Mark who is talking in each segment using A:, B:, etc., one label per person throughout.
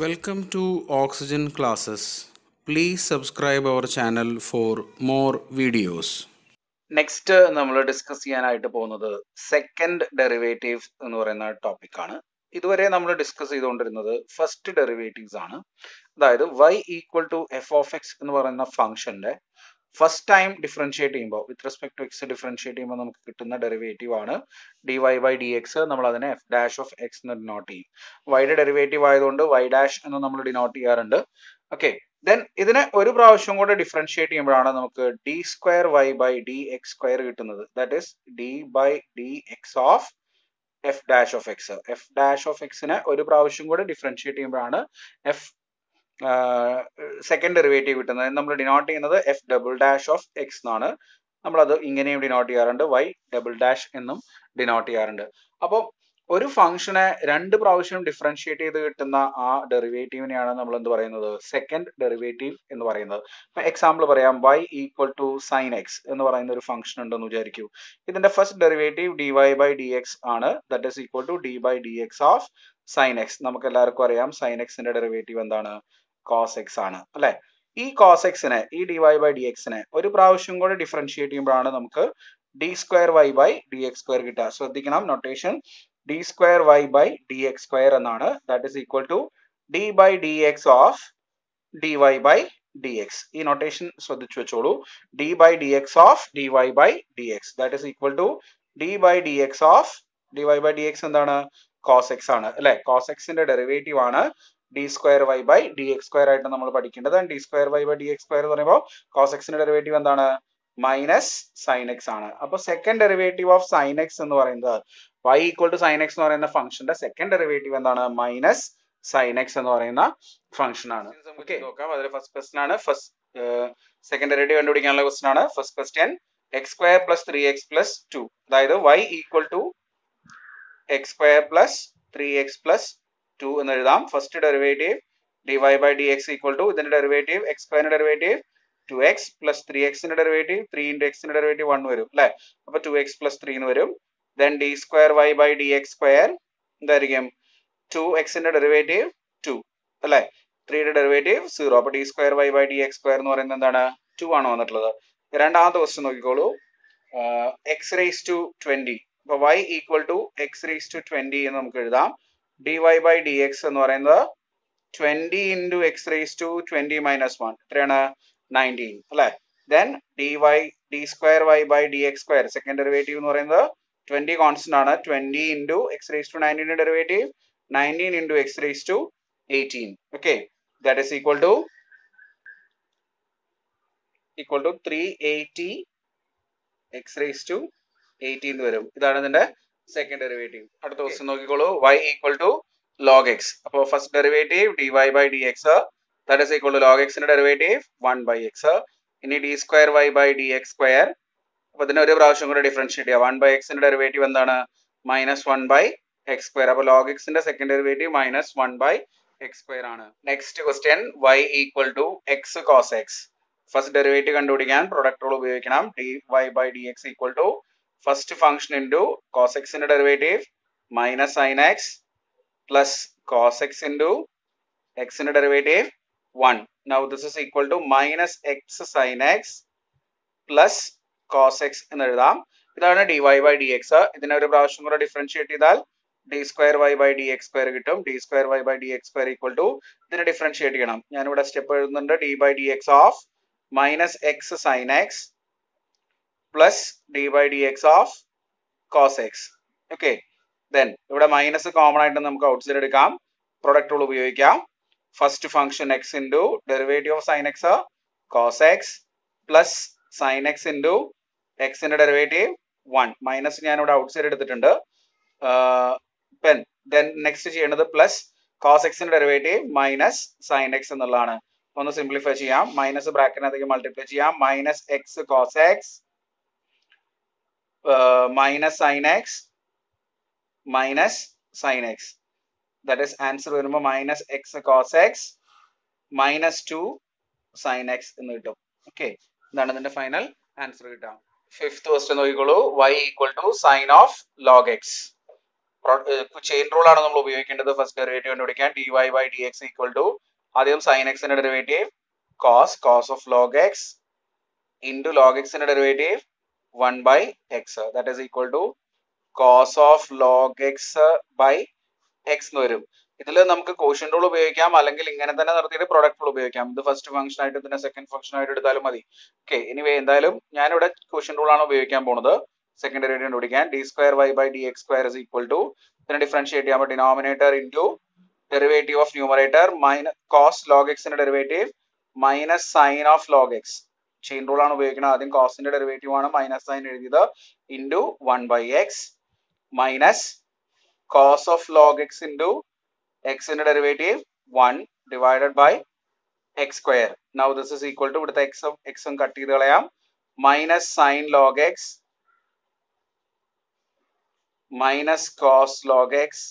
A: Welcome to Oxygen Classes. Please subscribe our channel for more videos.
B: Next നമ്മൾ discuss ചെയ്യാനായിട്ട് പോകുന്നത് second derivative എന്ന് പറയുന്ന ടോപ്പിക് ആണ് ഇതുവരെ നമ്മൾ ഡിസ്കസ് ചെയ്തുകൊണ്ടിരുന്നത് ഫസ്റ്റ് ഡെറിവേറ്റീവ്സ് ആണ് അതായത് y equal to f of x എന്ന് പറയുന്ന ഫംഗ്ഷന്റെ ഫസ്റ്റ് ടൈം ഡിഫറൻഷിയേറ്റ് ചെയ്യുമ്പോൾ with respect to x differentiate ചെയ്യുമ്പോൾ നമുക്ക് കിട്ടുന്ന ഡെറിവേറ്റീവ് ആണ് d y by d x നമ്മൾ അതിനെ എഫ് ഡാഷ് ഓഫ് എക്സ് എന്ന് ഡിനോട്ട് ചെയ്യും വൈയുടെ ഡെറിവേറ്റീവ് ആയതുകൊണ്ട് വൈ ഡാഷ് എന്ന് നമ്മൾ ഡിനോട്ട് ചെയ്യാറുണ്ട് ഓക്കെ ദെൻ ഇതിനെ ഒരു പ്രാവശ്യം കൂടെ ഡിഫറൻഷിയേറ്റ് ചെയ്യുമ്പോഴാണ് നമുക്ക് d square y by d x square കിട്ടുന്നത് that is d by d x of f dash of x f dash of എക്സിനെ ഒരു പ്രാവശ്യം കൂടെ ഡിഫറൻഷിയേറ്റ് ചെയ്യുമ്പോഴാണ് എഫ് സെക്കൻഡ് ഡെറിവേറ്റീവ് കിട്ടുന്നത് നമ്മൾ ഡിനോട്ട് ചെയ്യുന്നത് f double dash of x എന്നാണ് നമ്മളത് ഇങ്ങനെയും ഡിനോട്ട് ചെയ്യാറുണ്ട് വൈ ഡബിൾ ഡാഷ് എന്നും ഡിനോട്ട് ചെയ്യാറുണ്ട് അപ്പോൾ ഒരു ഫംഗ്ഷനെ രണ്ട് പ്രാവശ്യം ഡിഫറൻഷിയേറ്റ് ചെയ്ത് കിട്ടുന്ന ആ ഡെറിവേറ്റീവിനെയാണ് നമ്മൾ എന്ത് പറയുന്നത് സെക്കൻഡ് ഡെറിവേറ്റീവ് എന്ന് പറയുന്നത് ഇപ്പൊ എക്സാമ്പിൾ പറയാം y equal to sine x എന്ന് പറയുന്ന ഒരു ഫംഗ്ഷൻ ഉണ്ടെന്ന് വിചാരിക്കൂ ഇതിന്റെ first derivative d y by d x ആണ് that is equal to d by d x of sine x നമുക്ക് എല്ലാവർക്കും അറിയാം സൈൻ എക്സിന്റെ ഡെറിവേറ്റീവ് എന്താണ് കോസ് എക്സ് ആണ് അല്ലെ ഈ കോസ് എക്സിനെ ഈ ഡി വൈ ബൈ ഡി എക്സിനെ ഒരു പ്രാവശ്യം കൂടെ ഡിഫറൻഷിയേറ്റ് ചെയ്യുമ്പോഴാണ് നമുക്ക് d square y by d x square കിട്ടുക ശ്രദ്ധിക്കണം notation d square y by d x square എന്നാണ് that is equal to d by d x of d y by d x ഈ നൊട്ടേഷൻ ശ്രദ്ധിച്ചു വെച്ചോളൂ d by d x of d y by d x that is equal to d by d x of d y by d x എന്താണ് cos x ആണ് അല്ലെ cos എക്സിന്റെ derivative ആണ് d square y by d x square ആയിട്ട് നമ്മൾ പഠിക്കേണ്ടത് d square y by d x square എന്ന് പറയുമ്പോൾ കോസ് എക്സിന്റെ ഡെറിവേറ്റീവ് എന്താണ് മൈനസ് സൈൻ എക്സ് ആണ് അപ്പൊ second derivative of sine x എന്ന് പറയുന്നത് y equal to sine x എന്ന് പറയുന്ന ഫംഗ്ഷന്റെ സെക്കൻഡ് ഡെറിവേറ്റീവ് എന്താണ് മൈനസ് സൈൻ എക്സ് എന്ന് പറയുന്ന ഫംഗ്ഷൻ ആണ് ഓക്കെ നോക്കാം അതിൽ ഫസ്റ്റ് ക്വസ്റ്റൻ ആണ് ഫസ്റ്റ് സെക്കൻഡ് ഡെറിവേറ്റീവ് കണ്ടുപിടിക്കാനുള്ള ക്വസ്റ്റൻ ആണ് first question x square plus three x plus two അതായത് y equal to x square plus three x plus two എന്ന് എഴുതാം first derivative d y by d x equal to ഇതിന്റെ derivative x സ്ക്വയറിന്റെ derivative two x plus three എക്സിന്റെ derivative three into എക്സിന്റെ derivative one വരും അല്ലെ അപ്പൊ two x plus three എന്ന് വരും then d square y by d x square എന്തായിരിക്കും ടു എക്സിന്റെ ഡെറിവേറ്റീവ് ടു അല്ലെ ത്രീയുടെ ഡെറിവേറ്റീവ് സീറോ അപ്പൊ d square y by d x square എന്ന് പറയുന്നത് എന്താണ് ടു ആണ് വന്നിട്ടുള്ളത് രണ്ടാമത്തെ ക്വസ്റ്റ്യൻ നോക്കിക്കോളൂ എക്സ് റേസ് ടു ട്വന്റി അപ്പൊ y equal to X raise to twenty എന്ന് നമുക്ക് എഴുതാം d y by d x എന്ന് പറയുന്നത് twenty into x raise to twenty minus one എത്രയാണ് നയൻറ്റീൻ അല്ലെ then d y d square y by d x square second derivative എന്ന് പറയുന്നത് twenty constant ആണ് twenty into x raise to നയൻറ്റീൻ്റെ derivative nineteen into x raise to eighteen okay that is equal to equal to three eighty x raise to eighteen വരും ഇതാണ് ഇതിന്റെ second derivative അടുത്ത question നോക്കിക്കോളൂ y equal to log x അപ്പോൾ first derivative dy by d x that is equal to log x ന്റെ derivative one by x ഇനി d square y by d x square അപ്പൊ ഇതിനെ ഒരു പ്രാവശ്യം കൂടെ ഡിഫറൻഷിയേറ്റ് ചെയ്യാം വൺ ബൈ എക്സിന്റെ ഡെറിവേറ്റീവ് എന്താണ് minus one by x square അപ്പൊ log x ന്റെ second derivative minus one by x square ആണ് next question y equal to X cos x first derivative കണ്ടുപിടിക്കാൻ പ്രൊഡക്റ്റ് റൂൾ ഉപയോഗിക്കണം d y by d x equal to first function into cos എക്സിന്റെ derivative minus sine x plus cos x into എക്സിന്റെ derivative one now this is equal to minus x sine x plus cos x എന്ന് എഴുതാം ഇതാണ് d y by d x ഇതിനെ ഒരു പ്രാവശ്യം കൂടെ differentiate ചെയ്താൽ d square y by d x square കിട്ടും d square y by d x square equal to ഇതിനെ ഡിഫറൻഷിയേറ്റ് ചെയ്യണം ഞാനിവിടെ സ്റ്റെപ്പ് എഴുതുന്നുണ്ട് d by d x of minus x sine x plus d by d x of cos x okay then ഇവിടെ minus common ആയിട്ട് നമുക്ക് outside എടുക്കാം product rule ഉപയോഗിക്കാം first function x into derivative of sine x cos x plus sine x into എക്സിന്റെ derivative one minus ഞാൻ ഇവിടെ outside എടുത്തിട്ടുണ്ട് pen then next ചെയ്യേണ്ടത് പ്ലസ് കോസ് എക്സിന്റെ ഡെറിവേറ്റീവ് മൈനസ് സൈൻ എക്സ് എന്നുള്ളതാണ് ഒന്ന് സിംപ്ലിഫൈ ചെയ്യാം മൈനസ് ബ്രാക്കറ്റിനകത്തേക്ക് മൾട്ടിപ്ലൈ ചെയ്യാം minus x cos x minus sine x minus sine x that is answer വരുമ്പോൾ minus x cos x minus two sine x എന്ന് കിട്ടും ഓക്കെ ഇതാണ് ഇതിന്റെ ഫൈനൽ ആൻസർ കിട്ടാം ഫിഫ്ത് ക്വസ്റ്റ്യൻ നോക്കിക്കോളൂ y equal to sine of log x chain rule ആണ് നമ്മൾ ഉപയോഗിക്കേണ്ടത് ഫസ്റ്റ് ഡെറിവേറ്റീവ് കണ്ടുപിടിക്കാൻ d y by d x equal to ആദ്യം സൈൻ എക്സിന്റെ derivative cos cos of log x into log എക്സിന്റെ derivative one by x that is equal to cos of log x by x എന്ന് വരും ഇതിൽ നമുക്ക് quotient rule ഉപയോഗിക്കാം അല്ലെങ്കിൽ ഇങ്ങനെ തന്നെ നടത്തിയിട്ട് പ്രൊഡക്റ്റ് റൂൾ ഉപയോഗിക്കാം ഇത് ഫസ്റ്റ് ഫംഗ്ഷൻ ആയിട്ട് ഇതിനെ സെക്കൻഡ് ഫംഗ്ഷൻ ആയിട്ട് എടുത്താലും മതി ഓക്കെ ഇനി എന്തായാലും ഞാനിവിടെ കോഷ്യൻ റൂൾ ആണ് ഉപയോഗിക്കാൻ പോകുന്നത് സെക്കൻഡ് ഡെറിവേറ്റീവ് കണ്ടുപിടിക്കാൻ d square y by d x square is equal to ഇതിനെ ഡിഫറൻഷിയേറ്റ് ചെയ്യാൻ പറ്റും denominator into derivative of numerator minus cos log എക്സിന്റെ derivative minus sine of log x chain rule ആണ് ഉപയോഗിക്കുന്നത് ആദ്യം കോസിന്റെ ഡെറിവേറ്റീവ് ആണ് മൈനസ് സൈൻ എഴുതിയത് into one by x minus cos of log x into എക്സിന്റെ derivative one divided by x square now this is equal to ഇവിടുത്തെ എക്സും എക്സും കട്ട് ചെയ്ത് കളയാം minus sine log x minus cos log x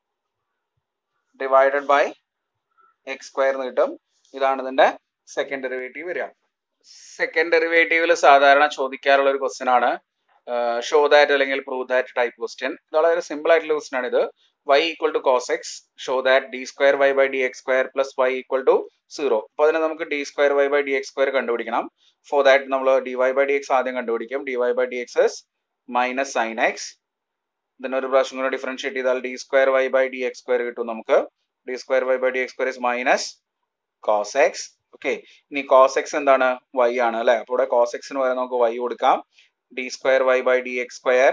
B: divided by x square എന്ന് കിട്ടും ഇതാണ് ഇതിന്റെ സെക്കൻഡ് ഡെറിവേറ്റീവ് വരിക സെക്കൻഡ് ഡെറിവേറ്റീവിൽ സാധാരണ ചോദിക്കാറുള്ള ഒരു ക്വസ്റ്റ്യൻ ആണ് ഷോ ദാറ്റ് അല്ലെങ്കിൽ പ്രൂവ് ദാറ്റ് ടൈപ്പ് ക്വസ്റ്റ്യൻ ഇത് വളരെ സിമ്പിൾ ആയിട്ടുള്ള ക്വസ്റ്റ്യൻ ആണ് ഇത് y equal to cos x show that d square y by d x square plus y equal to zero അപ്പോൾ അതിന് നമുക്ക് d square y by d x square കണ്ടുപിടിക്കണം for that നമ്മൾ d y by d x ആദ്യം കണ്ടുപിടിക്കും d y by d x is minus sine x ഇതിനെ ഒരു പ്രാവശ്യം കൂടെ ഡിഫറൻഷിയേറ്റ് ചെയ്താൽ d square y by d x square കിട്ടും നമുക്ക് d square y by d x square is minus cos x okay ഇനി കോസ് എക്സ് എന്താണ് y ആണ് അല്ലെ അപ്പോൾ ഇവിടെ കോസ് എക്സിന് പകരം നമുക്ക് വൈ കൊടുക്കാം d square y by d x square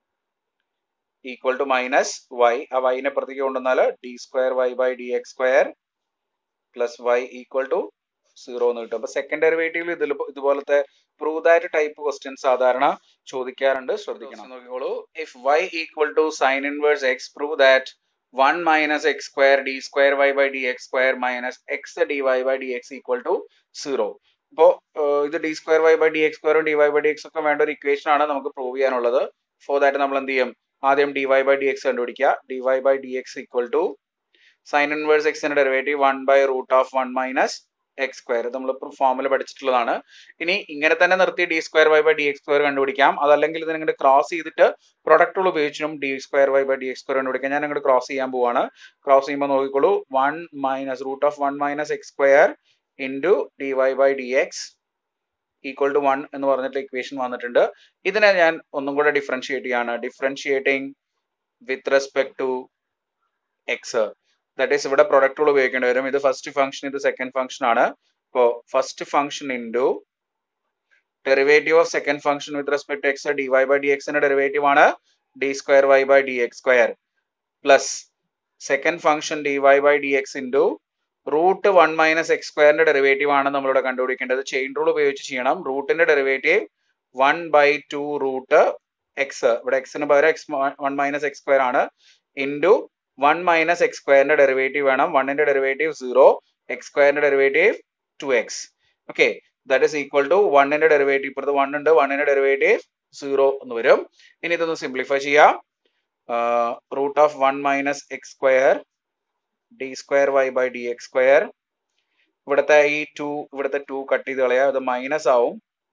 B: equal to minus y ആ വൈനെ പുറത്തേക്ക് കൊണ്ടുവന്നാൽ d square y by d x square plus y equal to zero എന്ന് കിട്ടും അപ്പൊ സെക്കൻഡ് ഡെറിവേറ്റീവിൽ ഇതിൽ ഇതുപോലത്തെ പ്രൂവ് ദാറ്റ് ടൈപ്പ് ക്വസ്റ്റ്യൻ സാധാരണ ചോദിക്കാറുണ്ട് ശ്രദ്ധിക്കണം നോക്കിക്കോളൂ if y equal to sine inverse x prove that one minus x square d square y by d x square minus x d y by d x equal to zero ഇപ്പോൾ ഇത് d square y by d x സ്ക്വയറും d y by d x ഒക്കെ വേണ്ട ഒരു equation ആണ് നമുക്ക് prove ചെയ്യാനുള്ളത് four that നമ്മൾ എന്ത് ചെയ്യും ആദ്യം d y by d x കണ്ടുപിടിക്കുക d y by d x equal to sine inverse എക്സിന്റെ derivative one by root of one minus x square നമ്മൾ ഫോമിൽ പഠിച്ചിട്ടുള്ളതാണ് ഇനി ഇങ്ങനെ തന്നെ നിർത്തി d square y by d x square കണ്ടുപിടിക്കാം അതല്ലെങ്കിൽ ഇത് നിങ്ങളുടെ ക്രോസ് ചെയ്തിട്ട് പ്രൊഡക്റ്റുകൾ ഉപയോഗിച്ചും d square y by d x square കണ്ടുപിടിക്കാം ഞാൻ നിങ്ങളുടെ ക്രോസ് ചെയ്യാൻ പോവാണ് ക്രോസ് ചെയ്യുമ്പോൾ നോക്കിക്കോളൂ one minus root of one minus x square into d y by d x equal to one എന്ന് പറഞ്ഞിട്ട് ഇക്വേഷൻ വന്നിട്ടുണ്ട് ഇതിനെ ഞാൻ ഒന്നും കൂടെ ഡിഫറൻഷിയേറ്റ് ചെയ്യാണ് differentiating with respect to x that is ഇവിടെ പ്രൊഡക്റ്റുകൾ ഉപയോഗിക്കേണ്ടി വരും ഇത് ഫസ്റ്റ് ഫംഗ്ഷൻ ഇത് സെക്കൻഡ് ഫംഗ്ഷൻ ആണ് ഇപ്പോൾ first function into derivative of second function with respect to x d y by d എക്സിന്റെ ഡെറിവേറ്റീവ് ആണ് d square y by d x square plus second function d y by d x into root one minus x സ്ക്വയറിന്റെ derivative ആണ് നമ്മളിവിടെ കണ്ടുപിടിക്കേണ്ടത് chain rule ഉപയോഗിച്ച് ചെയ്യണം റൂട്ടിന്റെ derivative one by two root x ഇവിടെ എക്സിന് പകരം x one minus x square ആണ് ഇൻറ്റു വൺ മൈനസ് എക്സ് സ്ക്വയറിന്റെ ഡെറിവേറ്റീവ് വേണം വണ്ണിന്റെ ഡെറിവേറ്റീവ് സീറോ എക്സ് സ്ക്വയറിന്റെ derivative two x okay that is equal to വണ്ണിന്റെ ഡെറിവേറ്റീവ് ഇപ്പുറത്ത് വൺ ഉണ്ട് വണ്ണിന്റെ ഡെറിവേറ്റീവ് സീറോ എന്ന് വരും ഇനി ഇതൊന്ന് സിംപ്ലിഫൈ ചെയ്യാം root of one minus x square d square y by d x square ഇവിടുത്തെ ഈ ടു ഇവിടുത്തെ ടു കട്ട് ചെയ്ത് കളയാം അത് മൈനസ് ആവും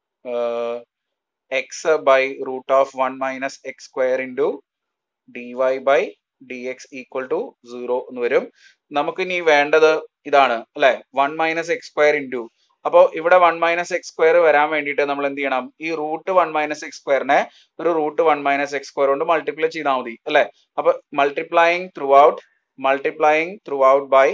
B: x by root of one minus x square into d y by d x equal to zero എന്ന് വരും നമുക്ക് ഇനി വേണ്ടത് ഇതാണ് അല്ലെ one minus x square into അപ്പോൾ ഇവിടെ വൺ മൈനസ് എക്സ് സ്ക്വയർ വരാൻ വേണ്ടിയിട്ട് നമ്മൾ എന്ത് ചെയ്യണം ഈ റൂട്ട് വൺ മൈനസ് എക്സ് സ്ക്വയറിനെ ഒരു root one minus x square കൊണ്ട് മൾട്ടിപ്ലൈ ചെയ്താൽ മതി അല്ലെ അപ്പൊ multiplying throughout multiplying throughout by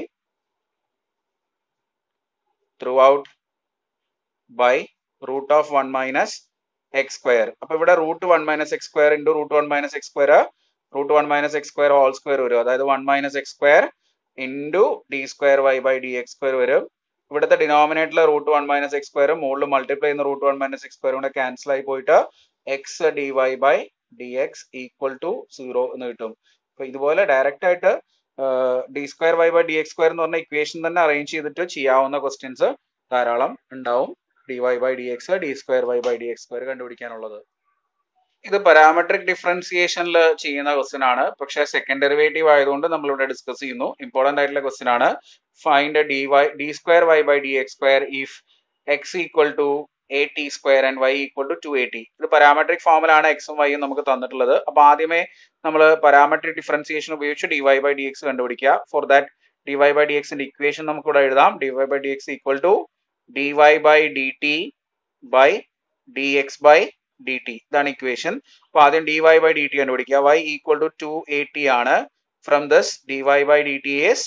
B: throughout by root of 1 minus x square അപ്പൊ ഇവിടെ root one minus x square into root one minus x square root one minus x square whole square വരും അതായത് one minus x square into d square y by d x square വരും ഇവിടുത്തെ ഡിനോമിനേറ്ററിൽ root one minus x square മുകളിൽ multiply ചെയ്യുന്ന root one minus x square കൂടെ cancel ആയി പോയിട്ട് x d y by d x equal to zero എന്ന് കിട്ടും അപ്പൊ ഇതുപോലെ ഡയറക്റ്റ് ആയിട്ട് d square y by d x square എന്ന് പറഞ്ഞ ഇക്വേഷൻ തന്നെ അറേഞ്ച് ചെയ്തിട്ട് ചെയ്യാവുന്ന ക്വസ്റ്റ്യൻസ് ധാരാളം ഉണ്ടാവും d y by d x d square y by d x square കണ്ടുപിടിക്കാനുള്ളത് ഇത് പാരാമെട്രിക് ഡിഫറൻസിയേഷനിൽ ചെയ്യുന്ന ക്വസ്റ്റ്യൻ ആണ് പക്ഷേ സെക്കൻഡ് ഡെറിവേറ്റീവ് ആയതുകൊണ്ട് നമ്മൾ ഇവിടെ ഡിസ്കസ് ചെയ്യുന്നു ഇമ്പോർട്ടന്റ് ആയിട്ടുള്ള ക്വസ്റ്റ്യൻ ആണ് find d y d square y by d x square if x equal to a t square and y equal to two a t ഇത് പാരാമെട്രിക് ഫോമിലാണ് എക്സും വൈയും നമുക്ക് തന്നിട്ടുള്ളത് അപ്പൊ ആദ്യമേ നമ്മൾ പാരാമെട്രിക് ഡിഫറൻസിയേഷൻ ഉപയോഗിച്ച് d y by d x കണ്ടുപിടിക്കുക for that d y by d എക്സിന്റെ ഇക്വേഷൻ നമുക്ക് ഇവിടെ എഴുതാം d y by d x equal to d y by d t by d x by d t ഇതാണ് equation അപ്പൊ ആദ്യം d y by d t കണ്ടുപിടിക്കുക y equal to two a t ആണ് from this d y by d t is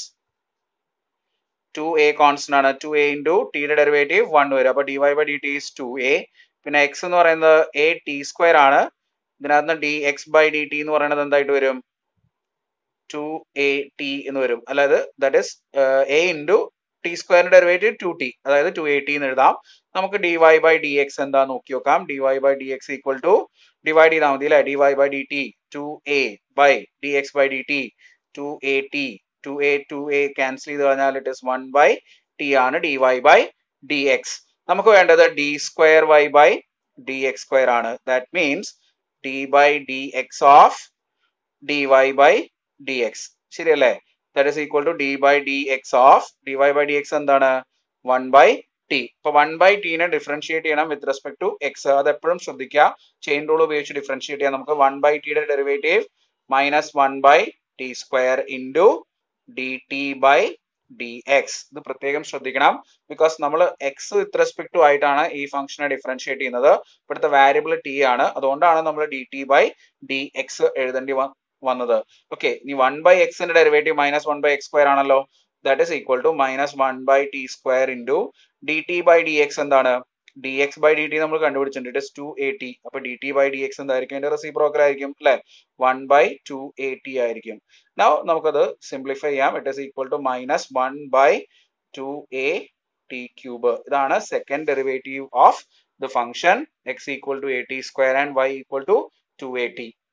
B: two a constant ആണ് two a into ടിയുടെ derivative one വരും അപ്പൊ d y by d t is two a പിന്നെ x എന്ന് പറയുന്നത് a t square ആണ് ഇതിനകത്ത് d x by d t എന്ന് പറയുന്നത് എന്തായിട്ട് വരും ടു എ ടി എന്ന് വരും അതായത് that is a into t സ്ക്വയറിന്റെ ഡെറിവേറ്റീവ് ടു ടി അതായത് ടു എ ടി എന്ന് എഴുതാം നമുക്ക് d y by d x എന്താ നോക്കി നോക്കാം d y by d x equal to divide ചെയ്താൽ മതി അല്ലെ d y by d t two a by d x by d t two a t two a two a cancel ചെയ്ത് കഴിഞ്ഞാൽ it is one by t ആണ് d y by d x നമുക്ക് വേണ്ടത് d square y by d x square ആണ് that means d by d x of d y by d x ശരിയല്ലേ that is equal to d by d x of d y by d x എന്താണ് one by t ഇപ്പൊ one by ടീനെ differentiate ചെയ്യണം with respect to X അത് എപ്പോഴും ശ്രദ്ധിക്കുക chain rule ഉപയോഗിച്ച് differentiate ചെയ്യാം നമുക്ക് വൺ ബൈ ടിയുടെ derivative minus one by t square into d t by d x ഇത് പ്രത്യേകം ശ്രദ്ധിക്കണം ബിക്കോസ് നമ്മൾ എക്സ് വിത്ത് റെസ്പെക്ട് ടു ആയിട്ടാണ് ഈ ഫംഗ്ഷനെ ഡിഫറൻഷിയേറ്റ് ചെയ്യുന്നത് ഇവിടുത്തെ വാരിയബിൾ ടി ആണ് അതുകൊണ്ടാണ് നമ്മൾ d t by d x എഴുതേണ്ടി വന്നത് ഓക്കെ ഇനി വൺ ബൈ എക്സിന്റെ derivative minus one by x square ആണല്ലോ that is equal to minus one by t square into d t by d x എന്താണ് d x by d t നമ്മൾ കണ്ടുപിടിച്ചിട്ടുണ്ട് it is two a t അപ്പൊ d t by d x എന്തായിരിക്കും അതിന്റെ reciprocal ആയിരിക്കും അല്ലെ one by two a t ആയിരിക്കും now നമുക്കത് സിംപ്ലിഫൈ ചെയ്യാം it is equal to minus one by two a t cube ഇതാണ് second derivative of the function x equal to a t square and y equal to two a T